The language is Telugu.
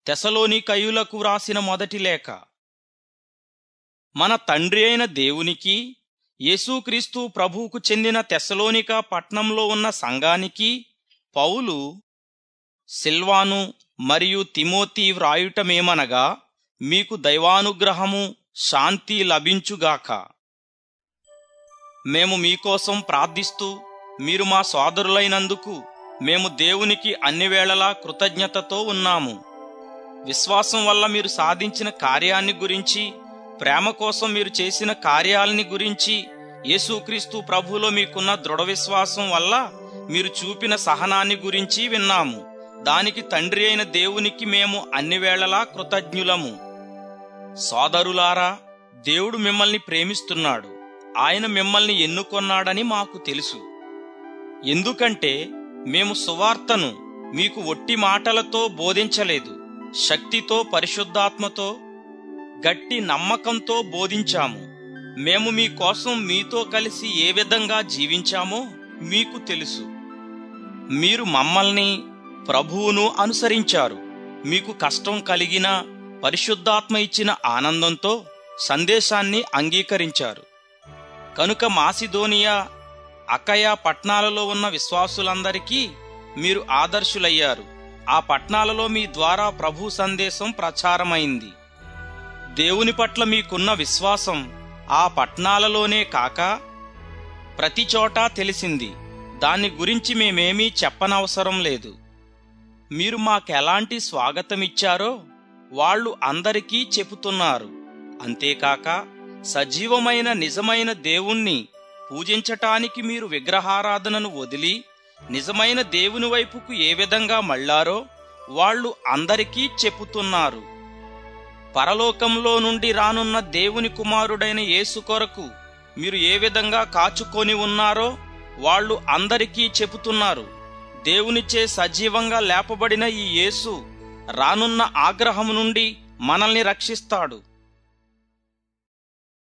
తెసలోనికయులకు వ్రాసిన మొదటి లేఖ మన తండ్రి అయిన దేవునికి యేసుక్రీస్తు ప్రభువుకు చెందిన తెసలోనిక పట్నంలో ఉన్న సంఘానికి పౌలు సిల్వాను మరియు తిమోతి వ్రాయుటమేమనగా మీకు దైవానుగ్రహము శాంతి లభించుగాక మేము మీకోసం ప్రార్థిస్తూ మీరు మా సోదరులైనందుకు మేము దేవునికి అన్ని వేళలా కృతజ్ఞతతో ఉన్నాము విశ్వాసం వల్ల మీరు సాధించిన కార్యాన్ని గురించి ప్రేమ కోసం మీరు చేసిన కార్యాలని గురించి యేసుక్రీస్తు ప్రభువులో మీకున్న దృఢ విశ్వాసం వల్ల మీరు చూపిన సహనాన్ని గురించి విన్నాము దానికి తండ్రి అయిన దేవునికి మేము అన్ని వేళలా కృతజ్ఞులము సోదరులారా దేవుడు మిమ్మల్ని ప్రేమిస్తున్నాడు ఆయన మిమ్మల్ని ఎన్నుకొన్నాడని మాకు తెలుసు ఎందుకంటే మేము సువార్తను మీకు ఒట్టి మాటలతో బోధించలేదు శక్తితో పరిశుద్ధాత్మతో గట్టి నమ్మకంతో బోధించాము మేము మీకోసం మీతో కలిసి ఏ విధంగా జీవించామో మీకు తెలుసు మీరు మమ్మల్ని ప్రభువును అనుసరించారు మీకు కష్టం కలిగిన పరిశుద్ధాత్మ ఇచ్చిన ఆనందంతో సందేశాన్ని అంగీకరించారు కనుక మాసిదోనియా అకయ పట్నాలలో ఉన్న విశ్వాసులందరికీ మీరు ఆదర్శులయ్యారు ఆ పట్నాలలో మీ ద్వారా ప్రభు సందేశం ప్రచారమైంది దేవుని పట్ల మీకున్న విశ్వాసం ఆ పట్నాలలోనే కాక ప్రతి చోటా తెలిసింది దాని గురించి మేమేమీ చెప్పనవసరం లేదు మీరు మాకెలాంటి స్వాగతమిచ్చారో వాళ్ళు అందరికీ చెబుతున్నారు అంతేకాక సజీవమైన నిజమైన దేవుణ్ణి పూజించటానికి మీరు విగ్రహారాధనను వదిలి నిజమైన దేవుని వైపుకు ఏ విధంగా మళ్ళారో వాళ్ళు అందరికీ చెప్పుతున్నారు పరలోకంలో నుండి రానున్న దేవుని కుమారుడైన యేసు కొరకు మీరు ఏ విధంగా కాచుకొని ఉన్నారో వాళ్ళు అందరికీ చెబుతున్నారు దేవునిచే సజీవంగా లేపబడిన ఈ యేసు రానున్న ఆగ్రహం నుండి మనల్ని రక్షిస్తాడు